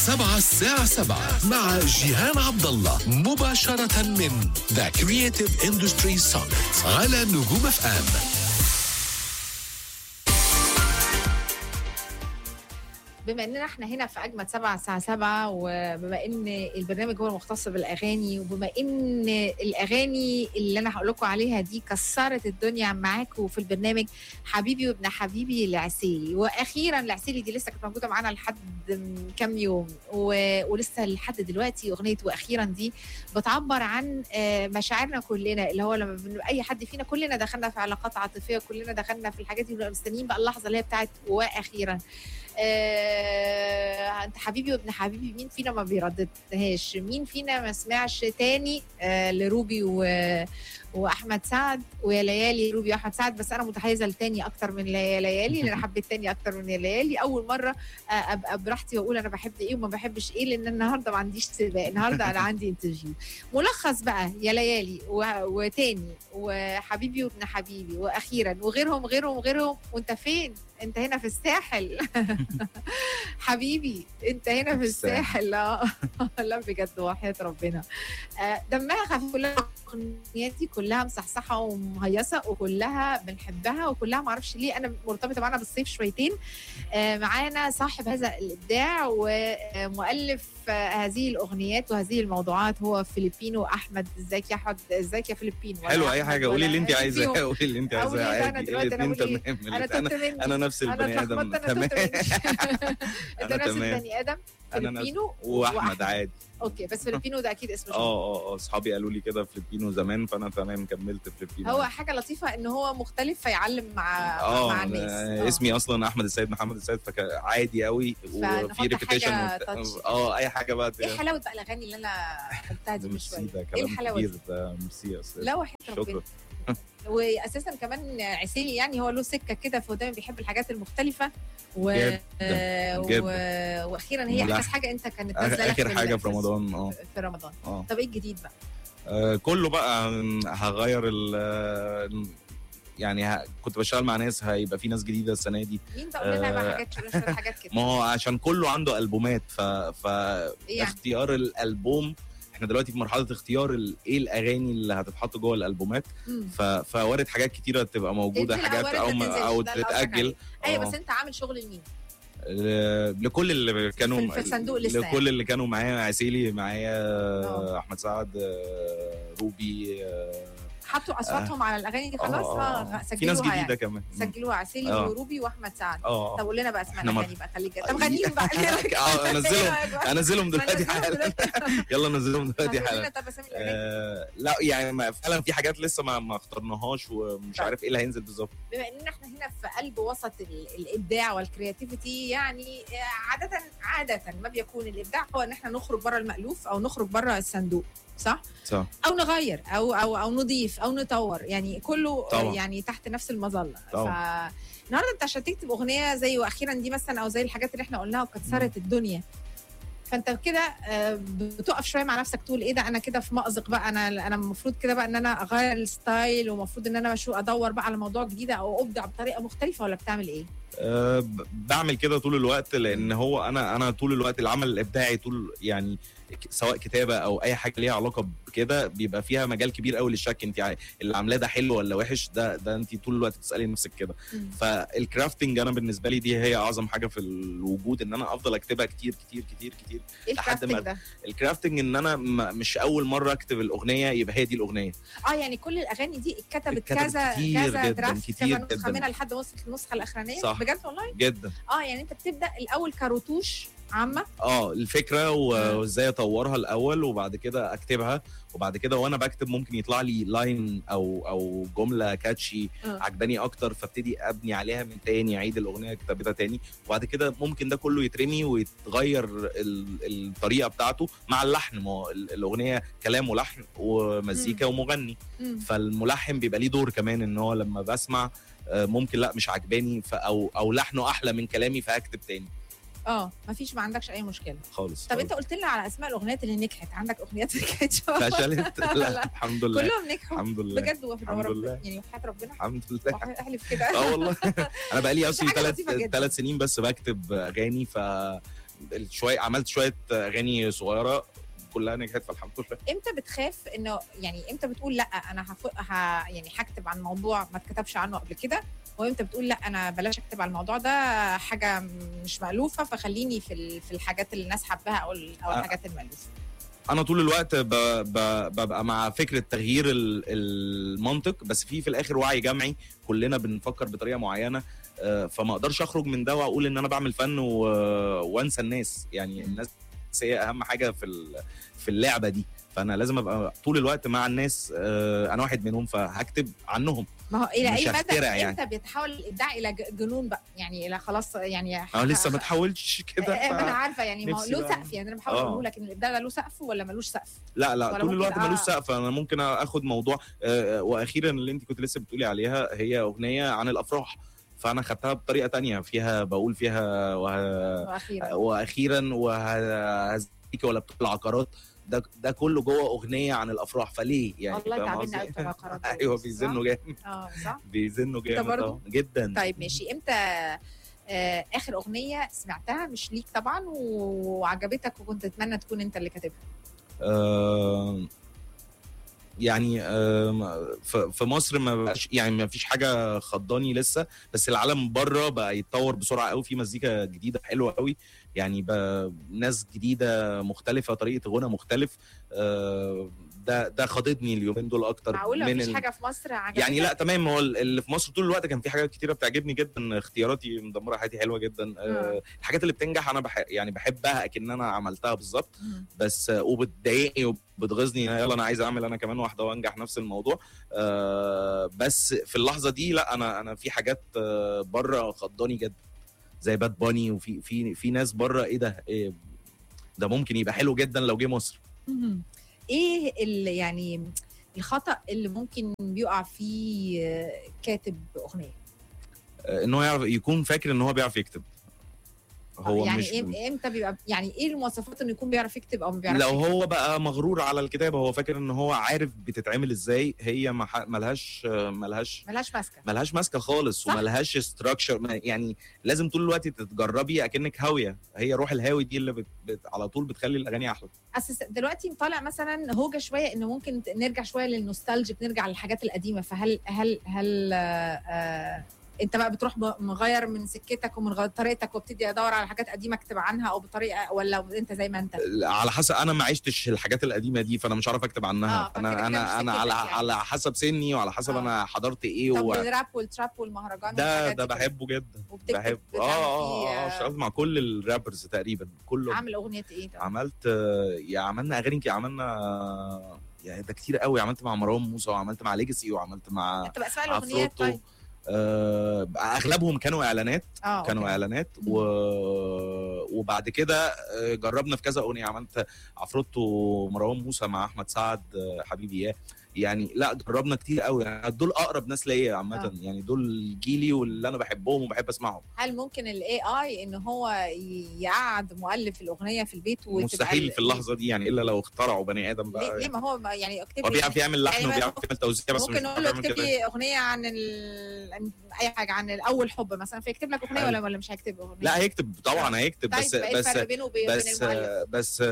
سبعة الساعة سبعة مع جيهان عبد الله مباشرة من ذا كرييتيف اندستري Summit على نجوم اف ام بما اننا احنا هنا في اجمد سبعة الساعة سبعة وبما ان البرنامج هو المختص بالاغاني وبما ان الاغاني اللي انا هقول لكم عليها دي كسرت الدنيا معاكم في البرنامج حبيبي وابن حبيبي العسيلي واخيرا العسيلي دي لسه كانت موجوده معانا لحد من كام يوم و... ولسه لحد دلوقتي اغنيه واخيرا دي بتعبر عن آه، مشاعرنا كلنا اللي هو لما بن- اي حد فينا كلنا دخلنا في علاقات عاطفيه كلنا دخلنا في الحاجات دي بنبقى مستنيين بقى اللحظه اللي هي بتاعت واخيرا آه، انت حبيبي وابن حبيبي مين فينا ما بيرددهاش مين فينا ما سمعش تاني آه لروبي و... واحمد سعد ويا ليالي روبي واحمد سعد بس انا متحيزه لتاني اكتر من يا ليالي لان انا حبيت تاني اكتر من يا ليالي اول مره آه، ابقى براحتي واقول انا بحب ايه وما بحبش ايه لان النهارده ما عنديش سباق النهارده انا عندي انترفيو ملخص بقى يا ليالي و... وتاني وحبيبي وابن حبيبي واخيرا وغيرهم غيرهم غيرهم وانت فين انت هنا في الساحل حبيبي انت هنا في الساحل لا لا بجد وحياة ربنا آه، دمها خفيف كلها الاغنيات دي كلها مصحصحه ومهيصه وكلها بنحبها وكلها معرفش ليه انا مرتبطه معانا بالصيف شويتين آه، معانا صاحب هذا الابداع ومؤلف آه، هذه الاغنيات وهذه الموضوعات هو فيليبينو احمد ازيك يا احمد ازيك يا فيليبينو ولا حلو اي أحمد حاجه قولي ولا اللي انت أي عايزاه فيهم. قولي اللي انت أقول عايزاه إيه بقى؟ أنا عادي دلوقتي أنا الاثنين أقول إيه؟ تمام انا انا تهت مني انا نفس انا البني ادم اتلخبطت انا تمام تهت مني انت أنا نفس تمام. البني ادم انا نفس فيليبينو واحمد عادي اوكي بس فيليبينو ده اكيد اسم شهرة. اه اه اه اصحابي قالوا لي كده فلبينو زمان فانا تمام كملت فلبينو هو حاجه لطيفه ان هو مختلف فيعلم مع اه مع الناس آه، اسمي اصلا احمد السيد محمد السيد فعادي قوي فنحط وفي ريبيتيشن حاجة touch. اه اي حاجه بقى ايه حلاوه بقى الاغاني اللي انا قلتها دي من ميرسي شويه ده ايه كلام الحلاوه كبير دي ده ميرسي يا استاذ لا وحياه ربنا شكرا واساسا كمان عسيلي يعني هو له سكه كده فهو دايما بيحب الحاجات المختلفه و... جداً. آه، و... جداً. واخيرا هي ملاح. احدث حاجه انت كانت نازله لك اخر في حاجه ال- في رمضان اه في رمضان اه طب ايه الجديد بقى؟ آه، كله بقى هغير ال يعني ه... كنت بشتغل مع ناس هيبقى في ناس جديده السنه دي مين ده قول لنا بقى آه، حاجات شويه حاجات كده ما هو عشان كله عنده البومات ف... ف... إيه يعني؟ اختيار الالبوم احنا دلوقتي في مرحله اختيار ال... ايه الاغاني اللي هتتحط جوه الالبومات مم. ف... فوارد حاجات كتيره تبقى موجوده تنزل حاجات أو وارد او ما ما... تنزلش، او ده اللي قصدك تتاجل ايوه آه. بس انت عامل شغل لمين؟ ل- لكل اللي كانوا في الصندوق لسه لكل يعني. اللي كانوا معايا عسيلي معايا آه. احمد سعد آه، روبي آه، حطوا اصواتهم على الاغاني دي خلاص آه، اه آه. سجلوها في ناس جديده يعني. كمان سجلوها عسيلي آه. وروبي واحمد سعد اه طب قول لنا بقى اسماء إحنا الاغاني بقى خليك طب غنيهم بقى اه انزلهم انزلهم دلوقتي نزلهم حالا دلوقتي. يلا نزلهم دلوقتي طب قول لنا حالا طب اسامي الاغاني آه لا يعني ما- فعلا في حاجات لسه ما ما اخترناهاش ومش طيب. عارف ايه اللي هينزل بالظبط بما ان احنا هنا في قلب وسط ال- الابداع والكرياتيفيتي يعني آه، عاده عاده ما بيكون الابداع هو ان احنا نخرج بره المالوف او نخرج بره الصندوق صح صح او نغير او او او نضيف او نطور يعني كله طبعا. يعني تحت نفس المظله طبعا. ف النهارده انت عشان تكتب اغنيه زي واخيرا دي مثلا او زي الحاجات اللي احنا قلناها وكسرت الدنيا فانت كده آه، بتقف شويه مع نفسك تقول ايه ده انا كده في مأزق بقى انا انا المفروض كده بقى ان انا اغير الستايل ومفروض ان انا شو ادور بقى على موضوع جديده او ابدع بطريقه مختلفه ولا بتعمل ايه؟ أه ب- بعمل كده طول الوقت لان هو انا انا طول الوقت العمل الابداعي طول يعني ك- سواء كتابه او اي حاجه ليها علاقه بكده بيبقى فيها مجال كبير قوي للشك انت ع- اللي عاملاه ده حلو ولا وحش ده ده انت طول الوقت تسالي نفسك كده فالكرافتنج انا بالنسبه لي دي هي اعظم حاجه في الوجود ان انا افضل اكتبها كتير كتير كتير كتير ايه لحد الكرافتنج ما- ده؟ الكرافتنج ان انا م- مش اول مره اكتب الاغنيه يبقى هي دي الاغنيه اه يعني كل الاغاني دي اتكتبت اتكتبت كذا كتير كذا جداً، درافت كتير كذا نسخه جداً. منها لحد ما وصلت النسخه الاخرانيه صح. بجد والله جدا اه يعني انت بتبدا الاول كروتوش عامه اه الفكره و- مم. وازاي اطورها الاول وبعد كده اكتبها وبعد كده وانا بكتب ممكن يطلع لي لاين او او جمله كاتشي آه. عجباني اكتر فابتدي ابني عليها من تاني اعيد الاغنيه كتابتها تاني وبعد كده ممكن ده كله يترمي ويتغير ال- الطريقه بتاعته مع اللحن ما هو ال- الاغنيه كلام ولحن ومزيكا ومغني مم. فالملحن بيبقى ليه دور كمان ان هو لما بسمع آه، ممكن لا مش عجباني ف- او او لحنه احلى من كلامي فهكتب تاني اه مفيش ما عندكش اي مشكله خالص طب انت قلت لنا على اسماء الاغنيات اللي نجحت عندك اغنيات نجحت فشلت لا. لا الحمد لله كلهم نجحوا الحمد لله بجد وفي الحمد رب- لله. يعني وحياه ربنا الحمد لله احلف كده اه والله انا بقى لي اصلي حاجة ثلاث لطيفة جداً. ثلاث سنين بس بكتب اغاني ف شويه عملت شويه اغاني صغيره كلها نجحت فالحمد لله امتى بتخاف انه يعني امتى بتقول لا انا هف... ه... يعني هكتب عن موضوع ما اتكتبش عنه قبل كده وامتى بتقول لا انا بلاش اكتب على الموضوع ده حاجه مش مألوفه فخليني في ال... في الحاجات اللي الناس حباها او ال... او أه. الحاجات المألوفه انا طول الوقت ب... ب... ببقى مع فكره تغيير ال- المنطق بس في في الاخر وعي جمعي كلنا بنفكر بطريقه معينه آه، فما اقدرش اخرج من ده واقول ان انا بعمل فن و... وانسى الناس يعني الناس هي اهم حاجه في ال... في اللعبه دي فانا لازم ابقى طول الوقت مع الناس آه، انا واحد منهم فهكتب عنهم ما هو الى مش اي مدى هخترع يعني. امتى بيتحول الابداع الى ج- جنون بقى يعني الى خلاص يعني انا لسه ما تحاولتش كده آه، ما انا ف... عارفه يعني ما هو نفسي له بقى. سقف يعني انا بحاول آه. اقول لك ان الابداع ده له سقف ولا ملوش سقف لا لا ولا طول ممكن الوقت ملوش آه. سقف انا ممكن اخد موضوع آه، واخيرا اللي انت كنت لسه بتقولي عليها هي اغنيه عن الافراح فانا خدتها بطريقه تانية فيها بقول فيها وه... واخيرا واخيرا وهزيك ولا بتوع العقارات ده ده كله جوه اغنيه عن الافراح فليه يعني والله فاهم تعبنا قصدي؟ قوي بتوع العقارات دول. ايوه صح؟ بيزنوا جامد اه صح بيزنوا جامد برضو؟ طبعاً. جدا طيب ماشي امتى آه اخر اغنيه سمعتها مش ليك طبعا وعجبتك وكنت تتمنى تكون انت اللي كاتبها آه، يعني آه، ف- في مصر ما بقاش يعني ما فيش حاجه خضاني لسه بس العالم بره بقى يتطور بسرعه قوي في مزيكا جديده حلوه قوي يعني بقى ناس جديده مختلفه طريقه غنى مختلف آه، ده ده خاضدني اليومين دول اكتر معقوله من مفيش ال- حاجه في مصر عجبتك يعني لا تمام هو اللي في مصر طول الوقت كان في حاجات كتيره بتعجبني جدا اختياراتي مدمره حياتي حلوه جدا آه، الحاجات اللي بتنجح انا بح يعني بحبها اكن انا عملتها بالظبط مم. بس آه، وبتضايقني وبتغيظني يلا انا عايز اعمل انا كمان واحده وانجح نفس الموضوع آه، بس في اللحظه دي لا انا انا في حاجات آه، بره خضاني جدا زي باد باني وفي في في ناس بره ايه ده إيه ده ممكن يبقى حلو جدا لو جه مصر مهم. ايه اللي يعني الخطا اللي ممكن بيقع فيه آه، كاتب اغنيه آه، ان هو يعرف يكون فاكر ان هو بيعرف يكتب هو يعني مش إيه امتى بيبقى يعني ايه المواصفات انه يكون بيعرف يكتب او ما بيعرفش لو يكتب؟ هو بقى مغرور على الكتابه هو فاكر ان هو عارف بتتعمل ازاي هي ما ح- ملهاش ملهاش ملهاش ماسكه ملهاش ماسكه خالص صح. وملهاش ستراكشر يعني لازم طول الوقت تتجربي اكنك هاويه هي روح الهاوي دي اللي بت... بت... على طول بتخلي الاغاني احلى اساس دلوقتي طالع مثلا هوجه شويه انه ممكن ت- نرجع شويه للنوستالجيك نرجع للحاجات القديمه فهل هل هل آه آه انت بقى بتروح ب- مغير من سكتك ومن غير طريقتك وابتدي ادور على حاجات قديمه اكتب عنها او بطريقه ولا انت زي ما انت على حسب انا ما عشتش الحاجات القديمه دي فانا مش عارف اكتب عنها آه، فكده انا كده انا مش انا على سكتك يعني. على حسب سني وعلى حسب آه. انا حضرت ايه طب و... الراب والتراب والمهرجان ده والحاجات ده دي كده. بحبه جدا وبتكتب بحب بتعمل اه فيه، اه اه آه، اشتغلت مع كل الرابرز تقريبا كله عامل اغنيه ايه طب؟ عملت آه، يا عملنا اغاني كتير، عملنا آه، يعني ده كتير قوي عملت مع مروان موسى وعملت مع ليجاسي وعملت مع انت بقى اسمع الاغنيه عفروتو طيب آه اغلبهم كانوا اعلانات اه كانوا أوكي. اعلانات و... وبعد كده آه، جربنا في كذا اغنيه عملت عفروتو ومروان موسى مع احمد سعد آه، حبيبي ياه يعني لا جربنا كتير قوي يعني دول اقرب ناس ليا عامه آه. يعني دول جيلي واللي انا بحبهم وبحب اسمعهم هل ممكن الاي اي ان هو يقعد مؤلف الاغنيه في البيت وتبقى مستحيل ال- في اللحظه دي يعني الا لو اخترعوا بني ادم ليه, بقى ليه ما هو ما- يعني اكتب هو لي بيعرف يعمل لحن يعني وبيعرف يعمل توزيع بس مش ممكن نقول له بيعرف يعمل اكتب كده. لي اغنيه عن ال... عن اي حاجه عن الاول حب مثلا فيكتب لك اغنيه حلو. ولا ولا مش هيكتب اغنيه لا هيكتب طبعا هيكتب طيب بس بقى إيه بس الفرق بينه وبين بس المؤلف بس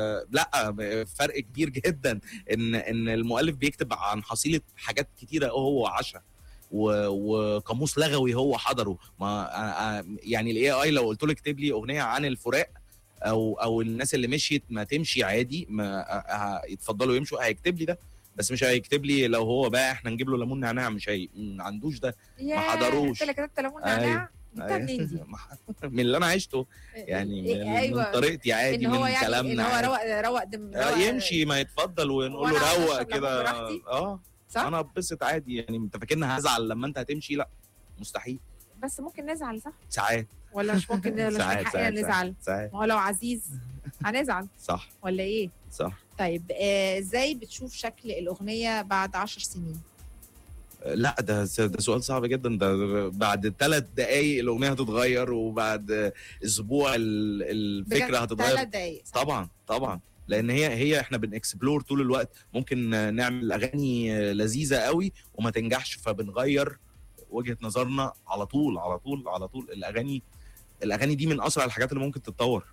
لا فرق كبير جدا ان ان المؤلف بيكتب عن حصيله حاجات كتيره هو عاشها و- وقاموس لغوي هو حضره ما أنا- يعني الاي اي لو قلت له اكتب لي اغنيه عن الفراق او او الناس اللي مشيت ما تمشي عادي ما ه- يتفضلوا يمشوا هيكتب لي ده بس مش هيكتب لي لو هو بقى احنا نجيب له ليمون نعناع مش هي ما عندوش ده ياه، حضروش. انت اللي كتبت ليمون أيوة. نعناع جبتها منين دي؟ من اللي انا عشته يعني من, إيه، من طريقتي عادي ان هو من يعني كلامنا ان هو عادي. روق روق دم آه، روق يمشي ما يتفضل ونقول وأنا له أقعد روق أشرب ليمون كده براحتي؟ اه صح انا اتبسط عادي يعني انت فاكرني هزعل لما انت هتمشي لا مستحيل بس ممكن نزعل صح ساعات ولا مش ممكن ولا مش من ساعات حقنا ساعات نزعل ساعات ما هو لو عزيز هنزعل صح ولا ايه صح طيب آه، ازاي بتشوف شكل الاغنيه بعد عشر سنين آه، لا ده ده سؤال صعب جدا ده بعد ثلاث دقايق الاغنيه هتتغير وبعد اسبوع ال- الفكره هتتغير ثلاث دقايق صح؟ طبعا طبعا لان هي هي احنا بنكسبلور طول الوقت ممكن نعمل اغاني لذيذه قوي وما تنجحش فبنغير وجهه نظرنا على طول على طول على طول الاغاني الاغاني دي من اسرع الحاجات اللي ممكن تتطور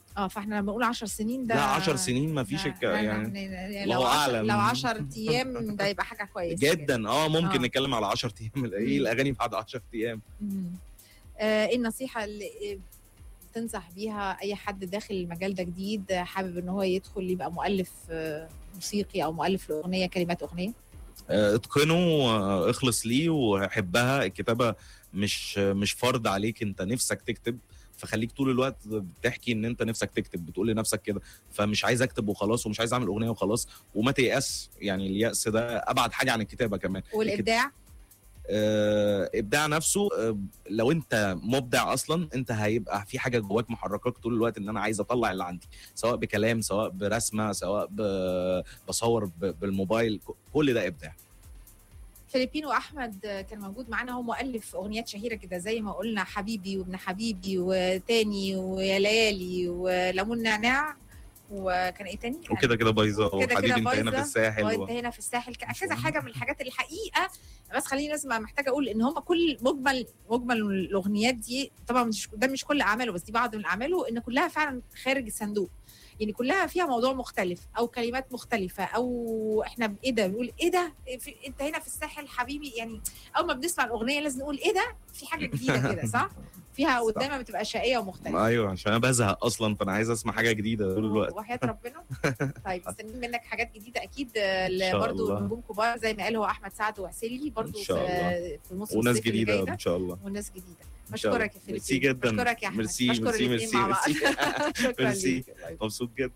اه فاحنا لما نقول 10 سنين ده لا 10 سنين ما فيش لا- الك- لا- يعني يعني الله لو 10 أعلم. لو 10 ايام ده يبقى حاجه كويسه جدا اه ممكن آه. نتكلم على 10 ايام ايه مم. الاغاني بعد 10 ايام مم. آه، ايه النصيحه اللي تنصح بيها اي حد داخل المجال ده جديد آه، حابب ان هو يدخل يبقى مؤلف آه، موسيقي او مؤلف لاغنيه كلمات اغنيه آه، اتقنه آه، اخلص ليه وحبها الكتابه مش مش فرض عليك انت نفسك تكتب فخليك طول الوقت بتحكي ان انت نفسك تكتب بتقول لنفسك كده فمش عايز اكتب وخلاص ومش عايز اعمل اغنيه وخلاص وما تيأس يعني اليأس ده ابعد حاجه عن الكتابه كمان والابداع آه، ابداع نفسه آه، لو انت مبدع اصلا انت هيبقى في حاجه جواك محركاك طول الوقت ان انا عايز اطلع اللي عندي سواء بكلام سواء برسمه سواء ب- بصور ب- بالموبايل ك- كل ده ابداع فيليبينو احمد آه، كان موجود معانا هو مؤلف اغنيات شهيره كده زي ما قلنا حبيبي وابن حبيبي وتاني ويا ليالي وليمون نعناع وكان ايه تاني؟ وكده كده بايظه كده كده وحبيبي انت هنا في بايظة، الساحل و... وانت هنا في الساحل ك- كذا حاجه من الحاجات الحقيقه بس خليني لازم محتاجه اقول ان هم كل مجمل مجمل الاغنيات دي طبعا مش ده مش كل اعماله بس دي بعض من اعماله ان كلها فعلا خارج الصندوق يعني كلها فيها موضوع مختلف او كلمات مختلفه او احنا ايه ده بنقول ايه ده في انت هنا في الساحل حبيبي يعني اول ما بنسمع الاغنيه لازم نقول ايه ده في حاجه جديده كده صح فيها صح. قدامها بتبقى شقيه ومختلفه ايوه عشان انا بزهق اصلا فانا عايز اسمع حاجه جديده طول الوقت وحياة ربنا طيب مستنيين منك حاجات جديده اكيد شاء برضه الله. نجوم كبار زي ما قال هو احمد سعد وعسيلي برضه إن شاء في في الموسم وناس الصيفي اللي جديده جاي ده ان شاء الله وناس جديده إن شاء الله. بشكرك يا فيليبين ميرسي جدا. بشكرك يا احمد ميرسي، بشكر ميرسي، الاتنين ميرسي، مع بعض. ميرسي. شكرا ميرسي. ليك. باي باي. مبسوط جدا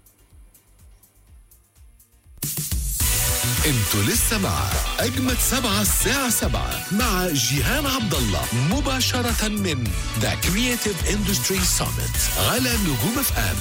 انتوا لسه مع اجمد سبعة الساعة سبعة مع جيهان عبد الله مباشرة من ذا كرييتيف اندستري سامت على نجوم اف ام